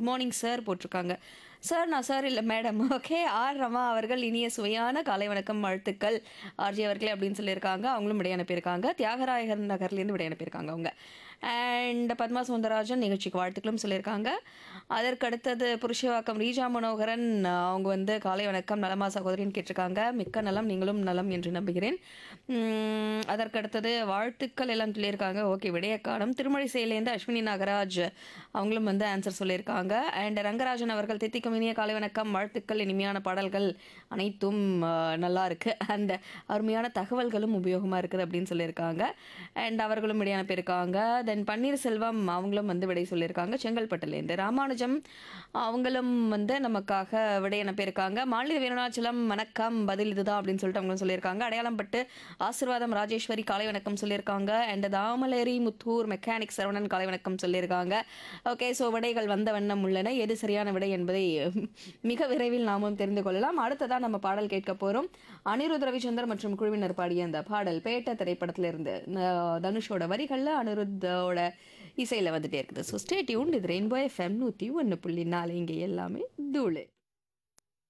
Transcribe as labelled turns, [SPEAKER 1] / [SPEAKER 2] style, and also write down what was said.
[SPEAKER 1] good morning sir போட்டிருக்காங்க sir நான் sir இல்லை மேடம் ஓகே ஆர் ரமா அவர்கள் இனிய சுவையான காலை வணக்கம் வாழ்த்துக்கள் ஆர்ஜி அவர்களே அப்படின்னு சொல்லியிருக்காங்க அவங்களும் விடை அனுப்பியிருக்காங்க தியாகராயகர் நகர்லேருந்து விடை அனுப்பியிருக்காங்க அவங்க அண்ட் பத்மா சுந்தரராஜன் நிகழ்ச்சிக்கு வாழ்த்துக்களும் சொல்லியிருக்காங்க அதற்கு அடுத்தது புருஷவாக்கம் ரீஜா மனோகரன் அவங்க வந்து காலை வணக்கம் நலமா சகோதரின்னு கேட்டிருக்காங்க மிக்க நலம் நீங்களும் நலம் என்று நம்புகிறேன் உம், அதற்கு அடுத்தது வாழ்த்துக்கள் எல்லாம் சொல்லியிருக்காங்க ஓகே விடயக்காலம் திருமழை செயலேருந்து அஸ்வினி நாகராஜ் அவங்களும் வந்து ஆன்சர் சொல்லியிருக்காங்க அண்ட் ரங்கராஜன் அவர்கள் தித்திக்கும் இனிய காலை வணக்கம் வாழ்த்துக்கள் இனிமையான பாடல்கள் அனைத்தும் ஆஹ், நல்லா இருக்கு அந்த அருமையான தகவல்களும் உபயோகமாக இருக்குது அப்படின்னு சொல்லியிருக்காங்க அண்ட் அவர்களும் விடை அனுப்பியிருக்காங்க தென் பன்னீர்செல்வம் அவங்களும் வந்து விடை சொல்லியிருக்காங்க செங்கல்பட்டுலேருந்து ராமானுஜம் அவங்களும் வந்து நமக்காக விடை அனுப்பியிருக்காங்க மாநில வீரனாச்சலம் வணக்கம் பதில் இதுதான் அப்படின்னு சொல்லிட்டு அவங்களும் சொல்லியிருக்காங்க அடையாளம் பட்டு ஆசிர்வாதம் ராஜேஸ்வரி காலை வணக்கம் சொல்லியிருக்காங்க அண்ட் தாமலேரி முத்தூர் மெக்கானிக் சரவணன் காலை வணக்கம் சொல்லியிருக்காங்க ஓகே ஸோ விடைகள் வந்த வண்ணம் உள்ளன எது சரியான விடை என்பதை மிக விரைவில் நாமும் தெரிந்து கொள்ளலாம் அடுத்ததான் நம்ம பாடல் கேட்க போகிறோம் அனிருத் ரவிச்சந்தர் மற்றும் குழுவினர் பாடிய அந்த பாடல் பேட்ட திரைப்படத்திலிருந்து அஹ், தனுஷோட வரிகளில் அனிருத்தோட இசையில் வந்துட்டே இருக்குது ஸோ ஸ்டே டியூன் இது ரெயின்போ எஃப்எம் நூற்றி ஒன்று புள்ளி நாலு இங்கே எல்லாமே தூளு